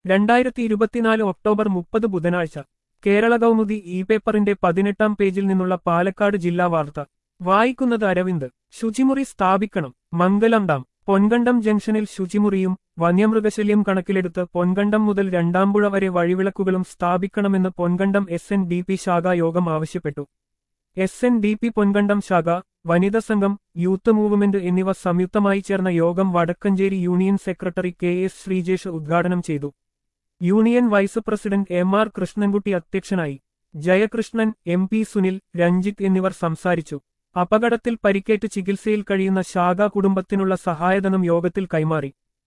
രണ്ടായിരത്തി ഇരുപത്തിനാല് ഒക്ടോബർ മുപ്പത് ബുധനാഴ്ച കേരള കൗമുദി ഇ പേപ്പറിന്റെ പതിനെട്ടാം പേജിൽ നിന്നുള്ള പാലക്കാട് ജില്ലാ വാർത്ത വായിക്കുന്നത് അരവിന്ദ് ശുചിമുറി സ്ഥാപിക്കണം മംഗലം ഡാം പൊൻകണ്ടം ജംഗ്ഷനിൽ ശുചിമുറിയും വന്യമൃഗശല്യം കണക്കിലെടുത്ത് പൊൻകണ്ടം മുതൽ രണ്ടാംപുഴ വരെ വഴിവിളക്കുകളും സ്ഥാപിക്കണമെന്ന് Ponkandam S N D P ശാഖാ യോഗം ആവശ്യപ്പെട്ടു S N D P Ponkandam ശാഖ വനിതാ സംഘം യൂത്ത് മൂവ്മെന്റ് എന്നിവ സംയുക്തമായി ചേർന്ന യോഗം Vadakkencherry union secretary K S Sreejesh ഉദ്ഘാടനം ചെയ്തു union vice president M R Krishnankutty അധ്യക്ഷനായി ജയകൃഷ്ണൻ എം പി സുനിൽ രഞ്ജിത്ത് എന്നിവർ സംസാരിച്ചു അപകടത്തിൽ പരിക്കേറ്റ് ചികിത്സയിൽ കഴിയുന്ന ശാഖാ കുടുംബത്തിനുള്ള സഹായധനം യോഗത്തിൽ കൈമാറി